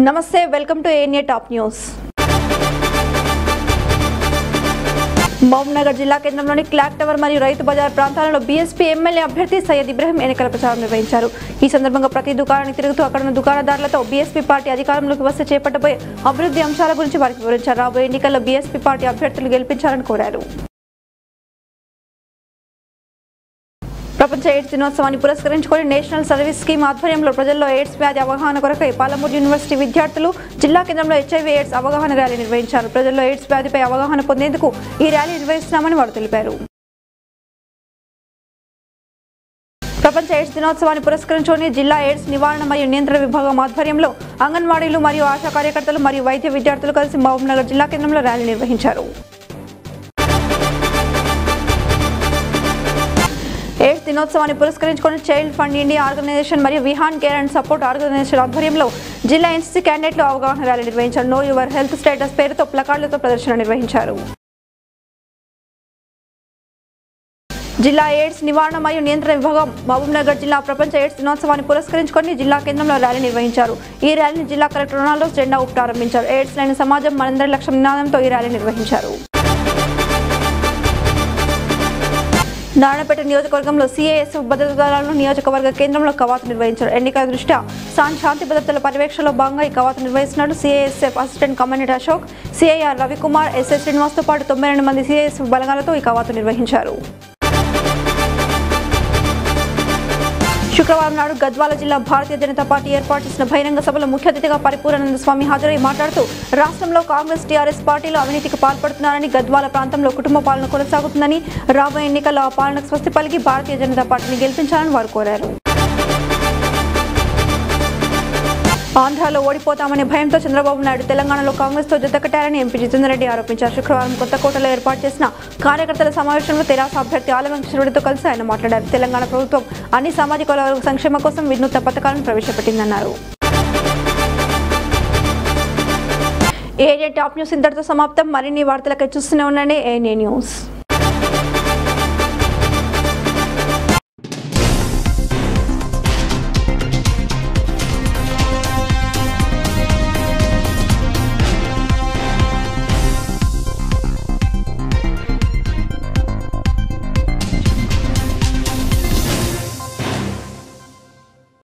నమస్తే welcome to ANA top news Mahabubnagar జిల్లా కేంద్రంలోని క్లాక్ టవర్ మరియు రైతు బజార్ ప్రాంతాలలో బీఎస్పీ ఎమ్మెల్యే అభ్యర్థి సయ్యద్ ఇబ్రహీం ఎన్నికల ప్రచారం నిర్వహించారు ఈ సందర్భంగా ప్రతి దుకాణానికి తిరుగుతూ అక్కడ ఉన్న దుకాణదారులతో బీఎస్పీ పార్టీ అధికారంలోకి వస్తే చేపట్టబోయే అభివృద్ధి అంశాల గురించి వారికి వివరించారు రాబోయే ఎన్నికల్లో బీఎస్పీ పార్టీ అభ్యర్థులు గెలిపించాలని కోరారు ప్రపంచ ఎయిడ్స్ దినోత్సవాన్ని పురస్కరించుకొని నేషనల్ సర్వీస్ స్కీమ్ ఆధ్వర్యంలో ప్రజల్లో ఎయిడ్స్ వ్యాధి అవగాహన కొరకై పాలమూరు యూనివర్సిటీ విద్యార్థులు జిల్లా కేంద్రంలో హెచ్ఐవి ఎయిడ్స్ అవగాహన ర్యాలీ నిర్వహించారు ప్రజల్లో ఎయిడ్స్ వ్యాధిపై అవగాహన పొందేందుకు ఈ ర్యాలీ నిర్వహిస్తున్నామని వారు తెలిపారు ప్రపంచ ఎయిడ్స్ దినోత్సవాన్ని పురస్కరించుకొని జిల్లా ఎయిడ్స్ నివారణ మరియు నియంత్రణ విభాగం ఆధ్వర్యంలో అంగన్వాడీలు మరియు ఆశా కార్యకర్తలు మరియు వైద్య విద్యార్థులు కలిసి మహబూబ్నగర్ జిల్లా కేంద్రంలో ర్యాలీ నిర్వహించారు ఎయిడ్స్ దినోత్సవాన్ని పురస్కరించుకొని చైల్డ్ ఫండ్ ఇండియా ఆర్గనైజేషన్ మరియు Vihaan care and support organization ఆధ్వర్యంలో జిల్లా ఎన్సీసీ క్యాండిడేట్లు అవగాహన ర్యాలీ నిర్వహించారు నో యువర్ హెల్త్ స్టేటస్ పేరుతో ప్లకార్డులతో ప్రదర్శన నిర్వహించారు జిల్లా ఎయిడ్స్ నివారణ మరియు నియంత్రణ విభాగం మహబూబ్నగర్ జిల్లా ప్రపంచ ఎయిడ్స్ దినోత్సవాన్ని పురస్కరించుకొని జిల్లా కేంద్రంలో ర్యాలీ నిర్వహించారు ఈ ర్యాలీని జిల్లా కలెక్టర్ రొనాల్డో జెండా ఊపి ప్రారంభించారు ఎయిడ్స్ లేని సమాజం మనందరి లక్ష్యం నినాదంతో ఈ ర్యాలీ నిర్వహించారు నారాయణపేట నియోజకవర్గంలో సీఏఎస్ఎఫ్ భద్రతా దళాలను నియోజకవర్గ కేంద్రంలో కవాతు నిర్వహించారు ఎన్నికల దృష్ట్యా శాంతి శాంతి భద్రతల పర్యవేక్షణలో భాగంగా ఈ కవాతు నిర్వహిస్తున్నట్లు CASF assistant commandant Ashok CIR Ravikumar SS శ్రీనివాస్తో పాటు తొంభై రెండు మంది సీఏఎస్ఎఫ్ బలగాలతో ఈ కవాతు నిర్వహించారు శుక్రవారం నాడు గద్వాల జిల్లా భారతీయ జనతా పార్టీ ఏర్పాటు చేసిన బహిరంగ సభలో ముఖ్య అతిథిగా పరిపూర్ణానంద స్వామి హాజరై మాట్లాడుతూ రాష్ట్రంలో కాంగ్రెస్ టీఆర్ఎస్ పార్టీలు అవినీతికి పాల్పడుతున్నారని గద్వాల ప్రాంతంలో కుటుంబ పాలన కొనసాగుతుందని రాబోయే ఎన్నికల్లో ఆ పాలనకు స్వస్తి పలికి భారతీయ జనతా పార్టీని గెలిపించాలని వారు కోరారు ఆంధ్రాలో ఓడిపోతామనే భయంతో చంద్రబాబు నాయుడు తెలంగాణలో కాంగ్రెస్ తో జతకట్టారని ఎంపీ జితేందర్ రెడ్డి ఆరోపించారు శుక్రవారం కొత్తకోటలో ఏర్పాటు చేసిన కార్యకర్తల సమావేశంలో తెరాస అభ్యర్థి ఆల వెంకటరెడ్డితో కలిసి ఆయన మాట్లాడారు తెలంగాణ ప్రభుత్వం అన్ని సామాజిక వర్గాల సంక్షేమ కోసం వినూత్న పథకాలను ప్రవేశపెట్టిందన్నారు ఏరియా టాప్ న్యూస్ ఇంతటితో సమాప్తం మరిన్ని వార్తలకై చూస్తూనే ఉండండి ఏఎన్ఏ న్యూస్